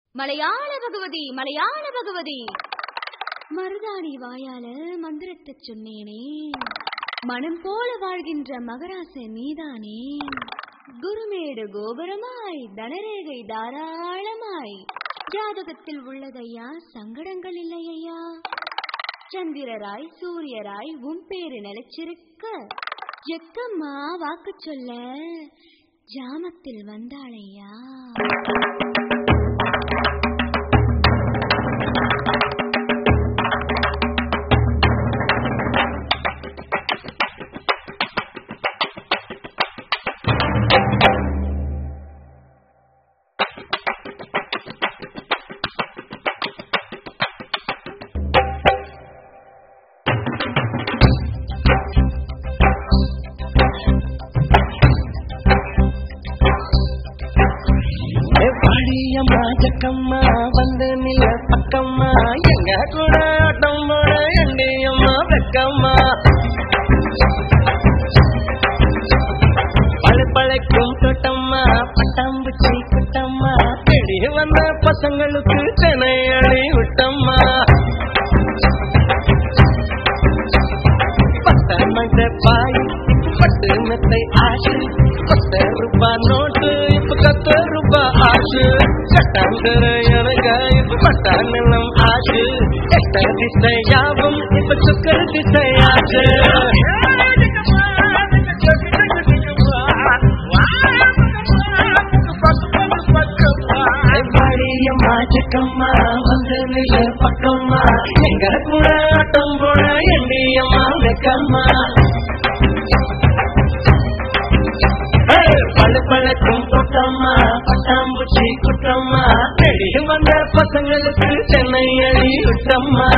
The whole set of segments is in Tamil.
மலையாள பகவதி மலையாள பகவதி மருதாணி வாயால மந்திரத்தை சொன்னேனே மனம் போல வாழ்கின்ற மகராச நீதானே குருமேடு கோபுரமாய் தனரேகை தாராளமாய் ஜாதகத்தில் உள்ளதையா சங்கடங்கள் இல்லையா சந்திரராய் சூரியராய் உன் பேரு நிலைச்சிருக்க எக்கம்மா வாக்கு சொல்ல ஜாமத்தில் வந்தாளையா பாடியம்மா ஜக்கம்மா வந்து நில பக்கம்மா எங்க கூட ஆட்டம் போட எண்டியம்மா வெக்கம்மா பழு பழைக்கும் தோட்டம்மா பட்டாம்பூச்சி குட்டம்மா தேடி வந்த பசங்களுக்கு தெனை அழி விட்டம்மா பட்ட மண்ட பாய் பட்டு மெத்தை ஆசு பத்து ரூபா நோட்டு இப்ப கத்து ரூபா ஆசு கட்டாந்தர எனக்கு இப்ப பட்டா நிலம் ஆசு எட்ட திசை யாவும் இப்ப சுக்கர திசை ஆசு பாடியம்மா சிக்கம்மா வந்து நில பக்கம்மா எங்க கூட ஆட்டம் போட எண்டியம்மா வெக்கம்மா பழு பழக்கும் தோட்டம்மா பட்டாம்பூச்சி குட்டம்மா தேடி வந்த பசங்களுக்கு சென்னை அழி விட்டம்மா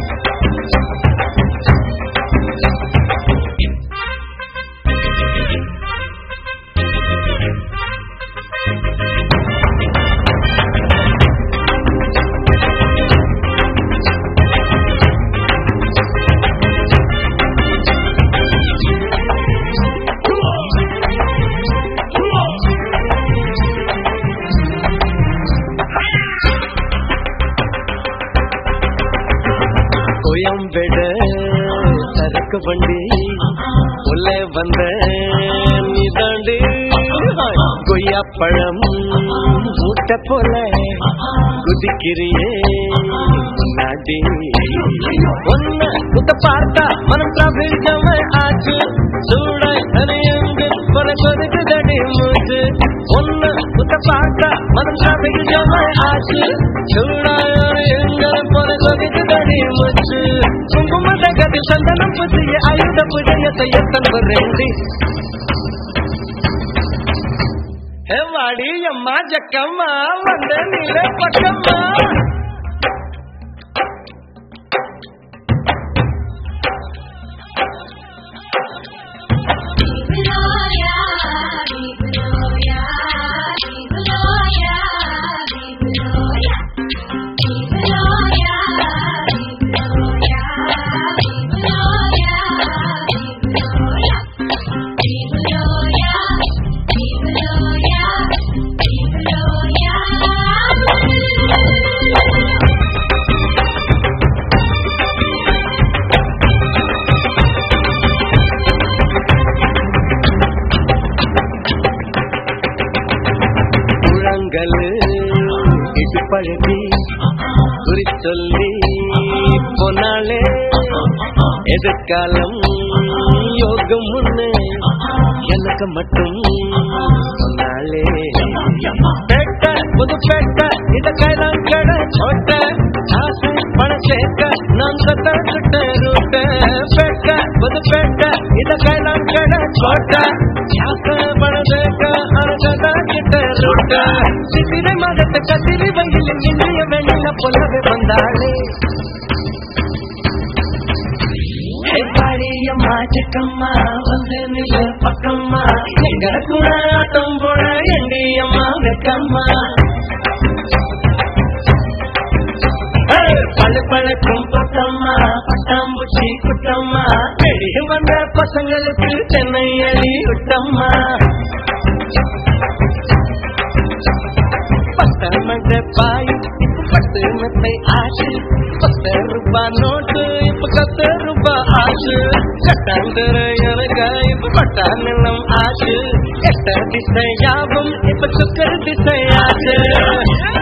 கோயம்பேடு சரக்கு வண்டி உள்ள வந்த நீதாண்டு கொய்யா பழம் மூட்டை போல குதிக்கிறியே நாடி ஒன்ன குத்த பார்த்தா மனம் பிரபஞ்சம ஆச்சு சூடாய் தனியங்கு கொலை கொதுக்குதடி மூச்சு ஒன்ன குத்த பார்த்தா மனம் பிரபஞ்சம ஆச்சு சூடாய் தனியங்கு கொலை கொதுக்குதடி மூச்சு குங்குமத கதி சந்தனம் புதிய ஆயுத புஜயத்தை எத்தன் வரேண்டி வாடி அம்மா ஜக்கம்மா வந்த நில பக்கம்மா முழங்கல் இது பழகி குறி சொல்லி போனாலே எதிர்காலம் யோகம் முன்னே எனக்கு மட்டும் சொன்னாலே பேட்ட புது பேட்ட இத கைதான் கட சோட்ட காசு பணம் சேர்க்க நான் கத்த கிட்ட ரூட்ட பேட்ட புது பேட்ட இத கைதான் கட சோட்ட காசு பணம் சேர்க்க அரசதா கிட்ட ரூட்ட சித்திரை மதத்தை கத்திரி வயலில் இன்றைய வெளியில பொல்லவே வந்தாளே பாடியம்மா சிக்கம்மா வந்து நில பக்கம்மா எங்க கூட ஆட்டம் போட எண்டியம்மா வெக்கம்மா பழு பழக்கும் பட்டம்மா பட்டாம்பூச்சி குட்டம்மா வெளியே வந்த பசங்களுக்கு சென்னை அழி விட்டம்மா பட்ட மண்ட பாய் பத்து மெத்தை ஆச்சு பத்து ரூபாய் நோட்டு இப்ப பத்து ரூபாய் ஆச்சு கட்டாந்தர எனக்கு இப்ப பட்டா நிலம் ஆச்சு எட்ட திசையாவும் இப்ப சுக்கர திசையாச்சு